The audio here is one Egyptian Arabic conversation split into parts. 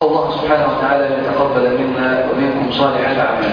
الله سبحانه وتعالى أن يتقبل منا ومنكم صالح الأعمال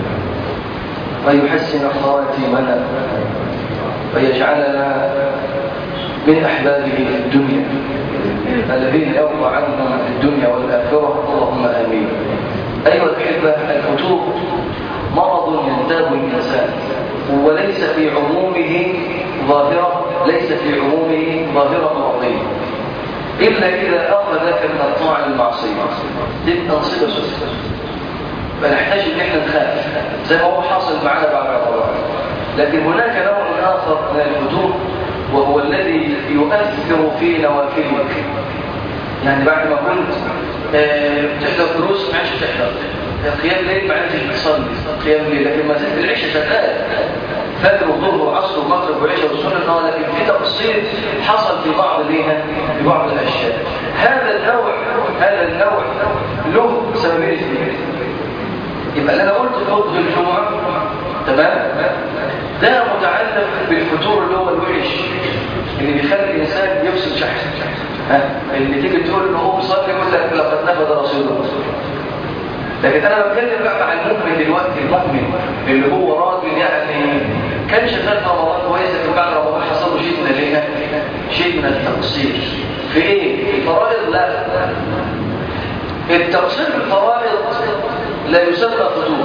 ويحسن خواتمنا ويجعلنا من أحبابه في الدنيا الذين يرضى عنهم في الدنيا والآخرة اللهم آمين أيها الأحبة الفتور مرض ينتاب الإنسان وليس في عمومه ظاهرة ليس في عمومه ظاهرة مرضية إلا إذا أخذك من الطاعة للمعصية تبقى نصيبة سوء فنحتاج إن احنا نخاف زي ما هو حاصل معنا بعد رمضان لكن هناك نوع آخر من الفتور وهو الذي يؤثر في نوافلك يعني بعد ما كنت بتحضر دروس ما عادش بتحضر قيام ليل ما عادش بتصلي قيام ليل لكن ما زلت العشاء شغال فجر وظهر وعصر ومغرب وعشاء والسنه لكن في تقصير حصل في بعض ليها في بعض الاشياء هذا النوع هذا النوع له سببين اثنين يبقى اللي انا قلت خطبه الجمعه تمام ده متعلق بالفتور اللي هو الوحش اللي بيخلي الانسان يفصل شحن ها اللي تيجي تقول له قوم صلي يقول لك لقد نفذ رسول الله لكن انا بتكلم بقى مع المؤمن دلوقتي المؤمن اللي هو راجل يعني كان شغال في رمضان كويس لكن بعد رمضان حصل له شيء من الايه؟ شيء من التقصير في ايه؟ في الفرائض لا التقصير في الفرائض لا يسمى فتور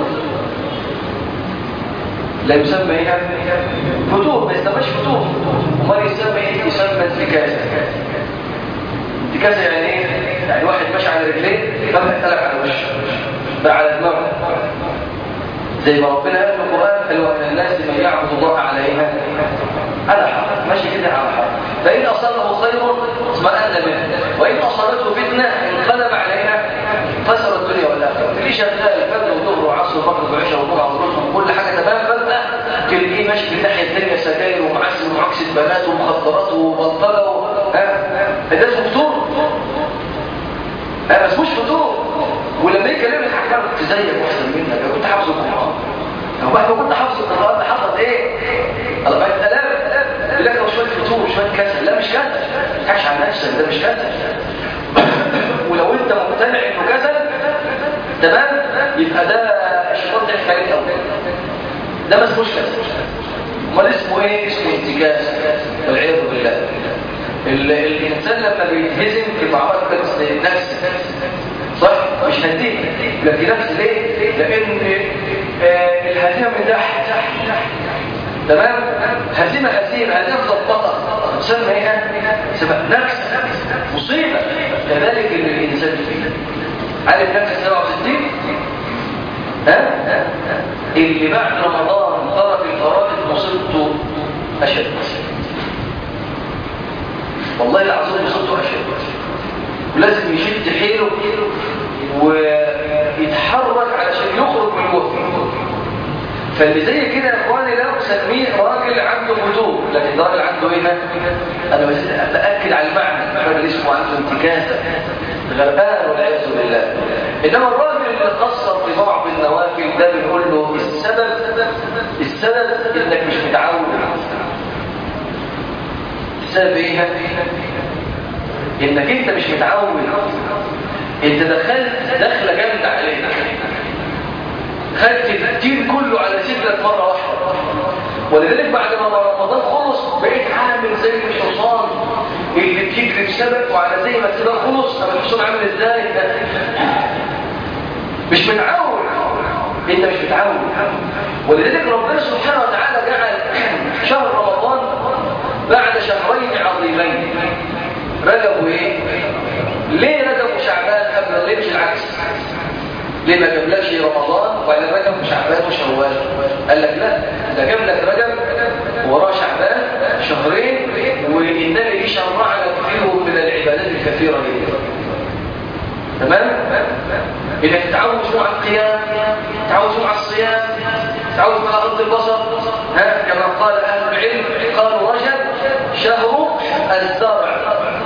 لا يسمى ايه؟ فتور ما يسمىش فتور امال يسمى ايه؟ يسمى انتكاسه انتكاسه يعني ايه؟ يعني واحد ماشي على رجليه فجاه اتلف على وشه بقى على دماغه زي ما ربنا قال في القران قال ومن الناس من يعبد الله على ايه؟ على حق ماشي كده على حق فان اصابه خير اطمأن منه وان اصابته فتنه انقلب عليها خسر الدنيا والاخره اللي شغال فجر وظهر وعصر ومغرب وعشاء وجمعه وظهر وكل حاجه تمام فجاه تلاقيه ماشي في الناحيه الثانيه سجاير ومعسل ومعكسه بنات ومخدرات وبلطجه ها ده اسمه فطور ها بس مش فطور ولما يكلمك حكام كنت زيك واحسن منك انا كنت حافظ القران او بعد ما كنت حافظ القران ده حصل ايه الله بقى الكلام يقول لك هو شويه فطور وشويه كسل لا مش كسل ما تضحكش على نفسك ده مش كسل ولو انت مقتنع انه كسل تمام يبقى ده الشيطان ضحك عليك قوي ده ما اسموش كسل امال اسمه ايه اسمه انتكاس والعياذ بالله الانسان لما بيتهزم في معركه النفس صح مش هديه لكن نفس ليه لان آه الهزيمه من تحت تمام هزيمه هزيمه هزيمه مظبطه تسمى ايه تسمى نفس مصيبه كذلك اللي الانسان فيه عارف نفس 67 ها اللي بعد رمضان ترك الفرائض مصيبته اشد والله العظيم مصيبته اشد ولازم يشد حيله ويتحرك علشان يخرج من الوفي فاللي زي كده يا اخواني لا اسميه راجل عنده فتور لكن راجل عنده ايه انا باكد على المعنى الراجل اسمه عنده انتكاسه غرقان والعياذ بالله انما الراجل اللي قصر في بعض النوافل ده بنقول له السبب السبب انك مش متعود السبب ايه انك انت مش متعود انت دخلت دخله جامده عليك خدت الدين كله على صدرك مره واحده ولذلك بعد ما رمضان خلص بقيت عامل زي الحصان اللي بيجري بسبب وعلى زي ما السبب خلص طب الحصان عامل ازاي مش متعود انت مش متعود ولذلك ربنا سبحانه وتعالى جعل شهر رمضان بعد شهرين عظيمين رجب وايه ليه رجب وشعبان قبل ليه مش العكس ليه ما جابلكش رمضان وبعدين رجب وشعبان وشوال قال لك لا ده جاب لك رجب وراه شعبان شهرين والنبي دي شرع لك فيهم من العبادات الكثيره جدا تمام انك تتعود على القيام تتعود على الصيام تتعود على غض البصر ها كما قال اهل العلم قالوا رجب شهر الزرع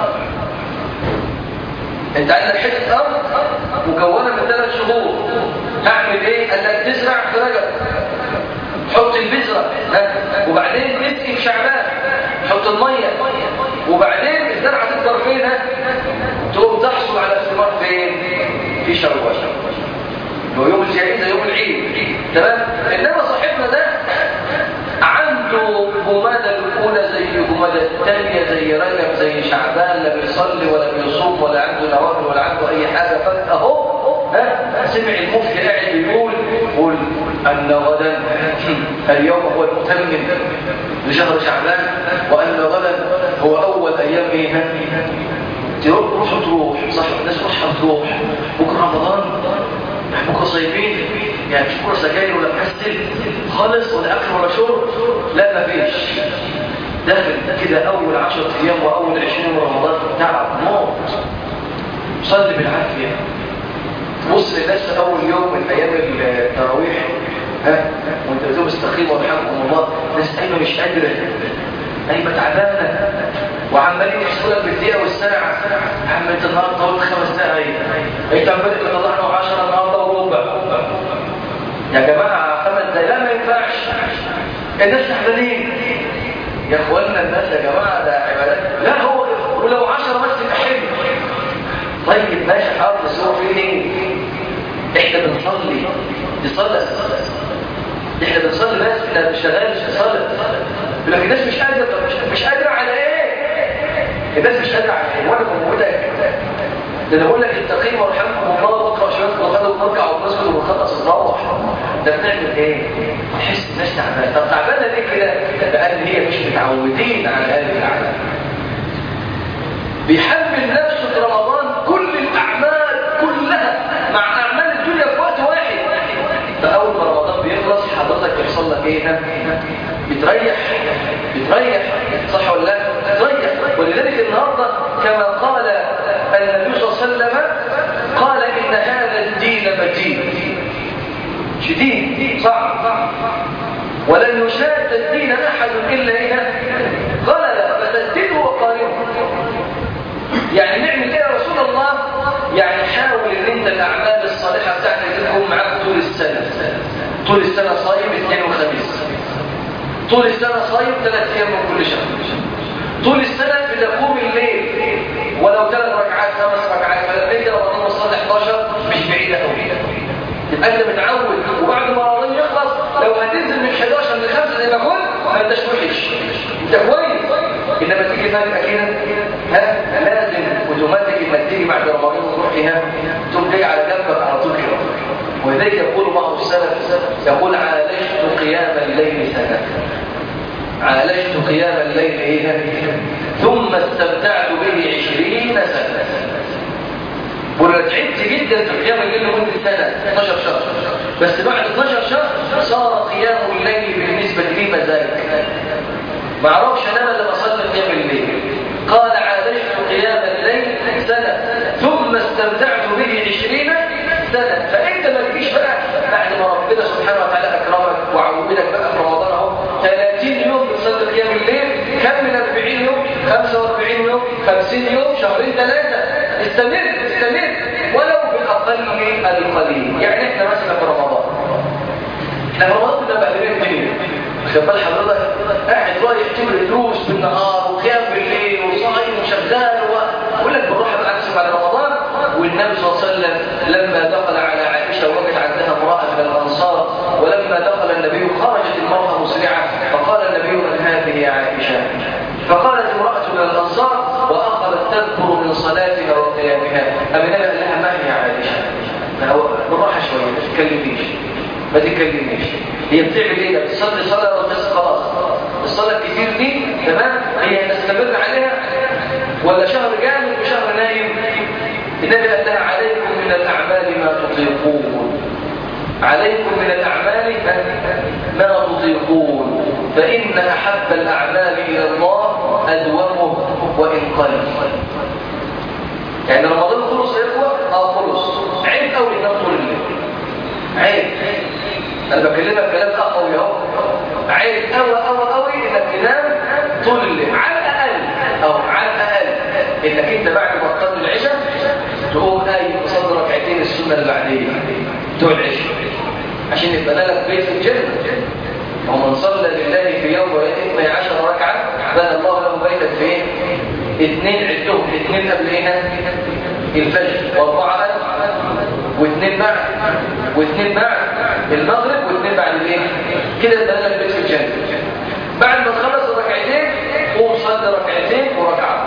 انت عندك حته ارض مكونه من ثلاث شهور هعمل ايه قال لك تزرع في رجب حط البذره وبعدين تسقي في شعبان حط الميه وبعدين الزرعه تكبر فين تقوم تحصل على الثمار فين في شوال هو يوم الجائزة يوم العيد تمام إنما صاحبنا ده عنده جمادة الأولى زي جمادة الثانية زي رجب زي شعبان لا بيصلي ولا بيصوم ولا عنده نوافل ولا عنده أي حاجة فجأة أهو ها سمع المفتي قاعد بيقول قل أن غدا اليوم هو المتمم لشهر شعبان وأن غدا هو أول أيام إيه تروح روح تروح صح الناس روح تروح بكرة رمضان بكرة صيفين يعني مش بكرة سجاير ولا مكسل خالص ولا أكل ولا شرب لا مفيش داخل كده أول عشر أيام وأول عشرين من رمضان تعب موت صلي بالعافية تبص للناس في أول يوم من أيام التراويح ها وانت بتقول استقيموا ورحمكم الله ناس قايمة مش قادرة قايمة تعبانة وعمالين يحسبوا لك بالدقيقة والساعة عملت النهارده طولت خمس دقايق انت عمال لك طلعنا 10 النهارده وربع يا جماعة خمس دقايق لا ما ينفعش الناس تعبانين يا اخوانا الناس يا جماعة ده عبادات لا هو ولو 10 بس يبقى حلو طيب ماشي حاضر بس هو في ايه؟ احنا بنصلي نصلي احنا بنصلي بس احنا مش شغال مش بنصلي لكن الناس مش قادره مش, مش قادره على ايه؟ الناس مش قادره على ايه؟ وانا بقولك ده انا بقول لك التقييم ورحمكم الله بكره شويه القران ونرجع ونسكت ونخلص ونروح ده بنعمل ايه؟ نحس الناس تعبانه طب تعبانه ليه كده؟ لان هي مش متعودين على هذه الاعمال بيحمل نفسه في رمضان كل الاعمال كلها مع اعمال الدنيا في وقت واحد فاول ما رمضان بيخلص حضرتك بيحصل لك ايه بتريح بتريح صح ولا لا بتريح ولذلك النهارده كما قال النبي صلى الله عليه وسلم قال ان هذا الدين متين شديد صعب ولن يشاد الدين احد الا ايه غلب فسدده وقاربه يعني نعمل ايه يا رسول الله يعني حاول ان انت الاعمال الصالحه بتاعتك تكون معاك طول السنه طول السنه صايم اثنين وخميس طول السنه صايم ثلاث ايام من كل شهر طول السنه بتقوم الليل ولو ثلاث ركعات خمس ركعات فلما انت رمضان وصلي 11 مش بعيده قوي يبقى انت متعود وبعد ما رمضان يخلص لو هتنزل من 11 ل 5 زي ما كنت ما انتش وحش انت كويس انما تيجي فجاه كده ها لازم اوتوماتيك انك تيجي بعد رمضان وتروح ايه تقوم جاي على جنبك على طول كده ولذلك يقول بعض السلف يقول عالجت قيام الليل سنه عالجت قيام الليل ايه ثم استمتعت به عشرين سنه ولو تعبت جدا في قيام الليل لمده سنه 12 شهر بس بعد 12 شهر صار قيام الليل بالنسبه لي مزاج ما اعرفش انام الا بصلي قيام الليل قال عالجت قيام الليل سنه ثم استمتعت به 20 سنه فانت ما تجيش بقى بعد ما ربنا سبحانه وتعالى اكرمك وعودك بقى في رمضان اهو 30 يوم بتصلي قيام الليل كم من 40 يوم 45 يوم 50 يوم شهرين ثلاثه استمر استمر ولو باقل القليل يعني احنا مثلا في رمضان احنا في رمضان كنا بقلبين الدنيا خد بال حضرتك قاعد رايح تمر دروس بالنهار وقيام بالليل وصايم وشغال ويقول لك بالراحه بالعكس بعد رمضان والنبي صلى الله عليه وسلم لما دخل على عائشه وجد عندها امراه من الانصار ولما دخل النبي خرجت المراه مسرعه فقال النبي من هذه يا عائشه فقالت امراه من الانصار واخذت تذكر من صلاتها وقيامها ام النبي قال لها ما هي عائشه بالراحه شويه ما تتكلميش ما تتكلميش هي بتعمل ايه ده بتصلي صلاه بس خلاص الصلاه الكتير دي تمام هي تستمر عليها ولا شهر جامد وشهر نايم النبي قال لها عليكم من الاعمال ما تطيقون عليكم من الاعمال ما تطيقون فان احب الاعمال الى الله ادومه وان قل يعني رمضان خلص يا اخوه اه خلص عيب قوي انك طول الليل عيب انا بكلمك كلام اقوي اهو عيب قوي قوي قوي انك تنام طول الليل على الاقل او على الاقل انك انت بعد ما تصلي العشاء تقوم قايم تصلي ركعتين السنه اللي بعديه بتوع العشاء عشان يبقى لك بيت في الجنه ومن صلى لله في يوم وليله 12 ركعه بنى الله له بيتا في ايه؟ اثنين عدهم اثنين قبل ايه؟ الفجر واربعه واثنين بعد واثنين بعد المغرب واثنين بعد الايه كده يبقى لك بيت في الجنه بعد ما تخلص الركعتين قوم صلي ركعتين وركعه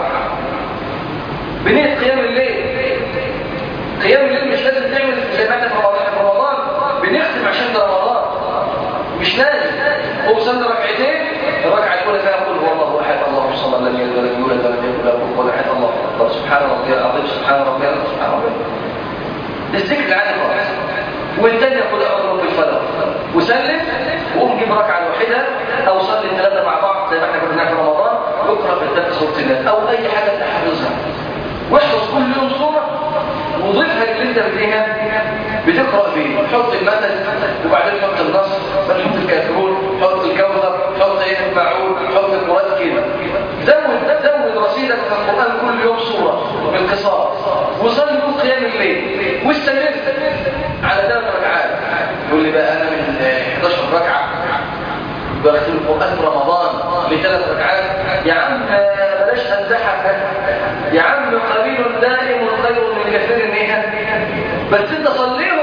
بنية قيام الليل قيام الليل مش لازم تعمل زي ما احنا في رمضان في رمضان بنختم عشان ده رمضان مش لازم قوم صلي ركعتين الركعه الاولى فيها قل هو الله احد الله الصمد لم يلد ولم يولد ولم يكن له كفوا احد الله اكبر سبحان ربي العظيم سبحان ربي العظيم سبحان ربي الذكر العادي خالص والثانيه قل اعوذ برب الفلق وسلم وقوم جيب ركعه لوحدها او صلي الثلاثه مع بعض زي ما احنا كنا في رمضان واقرا في الثلاث سوره الناس او اي حاجه تحفظها واحفظ كل يوم سوره وضيفها اللي انت بديها بتقرا فيه حط المثل وبعدين حط النص بعدين حط الكافرون حط الكوثر حط ايه المعون حط المراد كده زود زود رصيدك في القران كل يوم سوره بالقصار وصلي يوم قيام الليل واستمر على ثلاث ركعات يقول لي بقى انا من 11 ركعه بختم القران في رمضان لثلاث ركعات يا عم بلاش امزحك يا عم قليل دائم خير من كثير ايه بس انت صليهم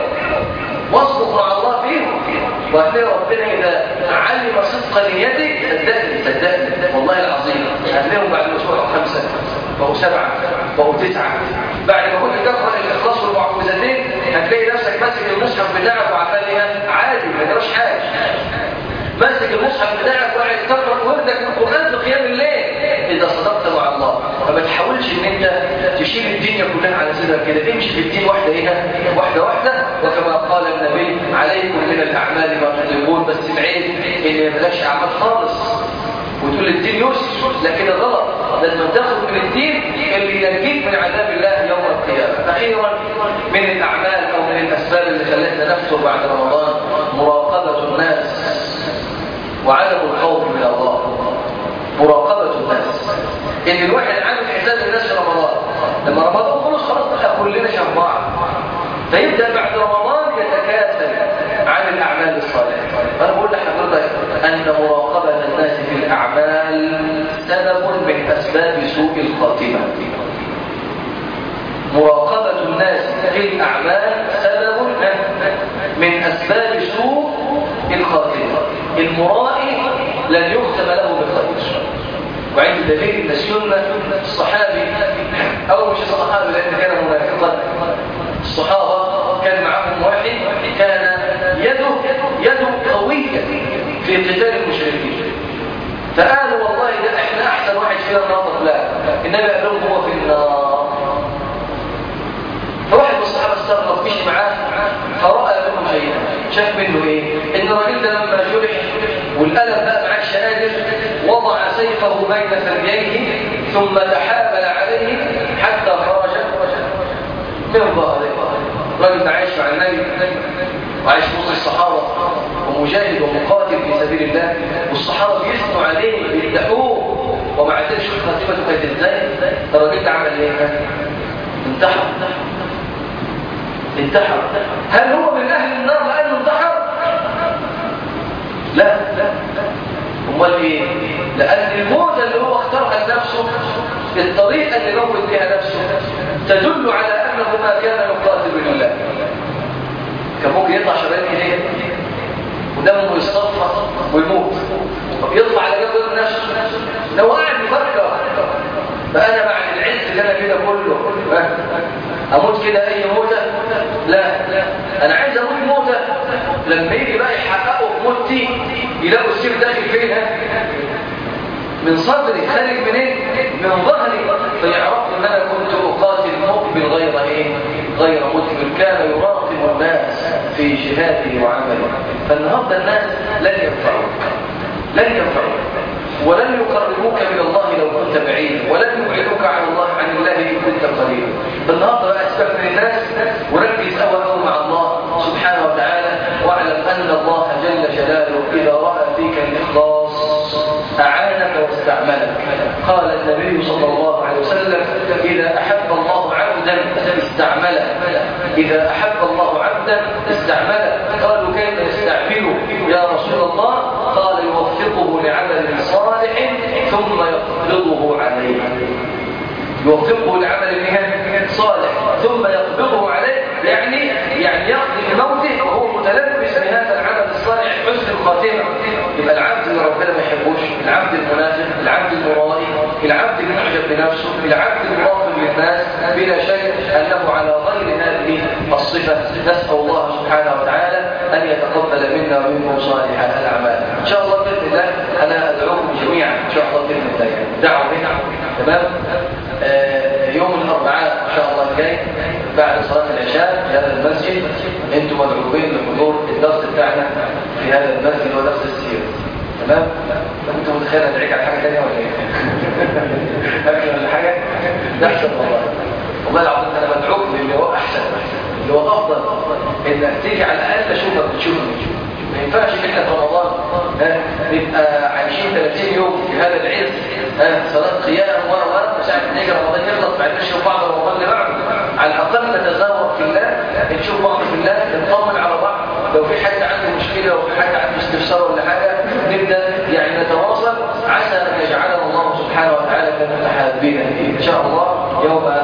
واصدق مع الله فيهم وهتلاقي ربنا اذا علم صدق نيتك صدقني صدقني والله العظيم هتلاقيهم بعد اسبوع او خمسه بقوا سبعه بقوا تسعه بعد ما كنت تقرا الاخلاص والمعوذتين هتلاقي نفسك ماسك المصحف بتاعك وعمال ايه عادي ما جراش حاجه ماسك المصحف بتاعك وقاعد تقرا وردك من القران في قيام الليل اذا صدقت مع الله فما تحاولش ان انت تشيل الدنيا كلها على صدرك كده امشي في الدين واحده ايه واحده واحده وكما قال النبي عليكم من الاعمال ما تطيقون بس بعيد ان مالكش اعمال خالص وتقول الدين يسر لكن الغلط لازم تاخد من الدين اللي ينجيك من عذاب الله يوم القيامه اخيرا من الاعمال او من الاسباب اللي خلتنا نفتر بعد رمضان مراقبه الناس وعدم الخوف من الله مراقبة الناس ان الواحد عامل حساب الناس في رمضان لما رمضان خلص خلاص بقى كلنا شبه بعض فيبدا بعد رمضان يتكاسل عن الاعمال الصالحه فانا بقول لحضرتك ان مراقبه الناس في الاعمال سبب من اسباب سوء الخاتمه مراقبه الناس في الاعمال سبب من اسباب سوء الخاتمه المرائي لن يختم له بالخير وعند دليل ان السنه الصحابي او مش الصحابي لان كان منافقا الصحابه كان معهم واحد كان يده يده قويه في قتال المشركين فقالوا والله ده احنا احسن واحد فينا ناطق لا النبي قال لهم هو في النار فواحد من الصحابه استغرب مشي معاه فراى منه شيئا شاف منه ايه ان الراجل ده لما جرح والألم بقى معكش قادر وضع سيفه بين ثدييه ثم تحامل عليه حتى خرج من ظهره راجل عايش مع النبي وعايش وسط الصحابة ومجاهد ومقاتل في سبيل الله والصحابة بيثنوا عليه بيمدحوه ومع ذلك شوف خطيبته كانت ازاي الراجل ده عمل ايه؟ انتحر انتحر هل هو من اهل النار لانه انتحر؟ لا لا امال ايه لان الموتة اللي هو اختارها لنفسه الطريقه اللي موت بها نفسه تدل على انه ما كان يقاتل لله كان ممكن يطلع شباب ايديه ودمه يصطفى ويموت يطلع على جنب نفسه لو قاعد يفكر فانا بعد العز اللي انا كده كله اموت كده اي موته لا انا عايز اموت موته لما يجي بقى يحققوا في موتي يلاقوا السيف داخل فين من صدري خارج منين من ظهري فيعرفوا ان انا كنت اقاتل مقبل غير ايه غير مدبر كان يراقب الناس في جهاده وعمله فالنهارده الناس لن ينفعوك لن ينفعوك ولن يقربوك من الله لو كنت بعيدا ولن يبعدوك عن الله عن الله ان كنت قريبا فالنهارده بقى استغفر الناس وركز قوي قوي مع الله سبحانه وتعالى واعلم ان الله جل جلاله اذا راى فيك الاخلاص اعانك واستعملك قال النبي صلى الله عليه وسلم اذا احب الله عبدا استعمله اذا احب الله عبدا استعمله قالوا كيف يستعمله يا رسول الله قال يوفقه لعمل صالح ثم يقبضه عليه يوفقه لعمل صالح ثم يقبضه عليه يعني ربنا ما يحبوش العبد المنافق العبد المرائي العبد المعجب بنفسه العبد المراقب للناس بلا شك انه على غير هذه الصفه نسال الله سبحانه وتعالى ان يتقبل منا ومنكم صالح الاعمال ان شاء الله باذن الله انا ادعوكم جميعا ان شاء الله باذن الله دعوه هنا تمام آه يوم الاربعاء ان شاء الله الجاي بعد صلاه العشاء في هذا المسجد انتم مدعوين لحضور الدرس بتاعنا في هذا المسجد ودرس السيره تمام انت متخيل ادعيك على حاجه ثانيه ولا ايه اكل ولا حاجه ده احسن والله والله العظيم انا بدعوك للي هو احسن اللي هو افضل انك تيجي على الاقل اشوفك بتشوفني ما ينفعش ان احنا في رمضان ها نبقى عايشين 30 يوم في هذا العز ها صلاه قيام ورا ورا وساعه ما يجي رمضان يخلص بعد نشوف بعض رمضان اللي بعده على الاقل نتزاور في الله نشوف بعض في الله نطمن على بعض لو في حد عنده مشكله او في حد عنده استفسار ولا حاجه نبدا يعني نتواصل عسى ان يجعلنا الله سبحانه وتعالى كالمتحابين ان شاء الله يوم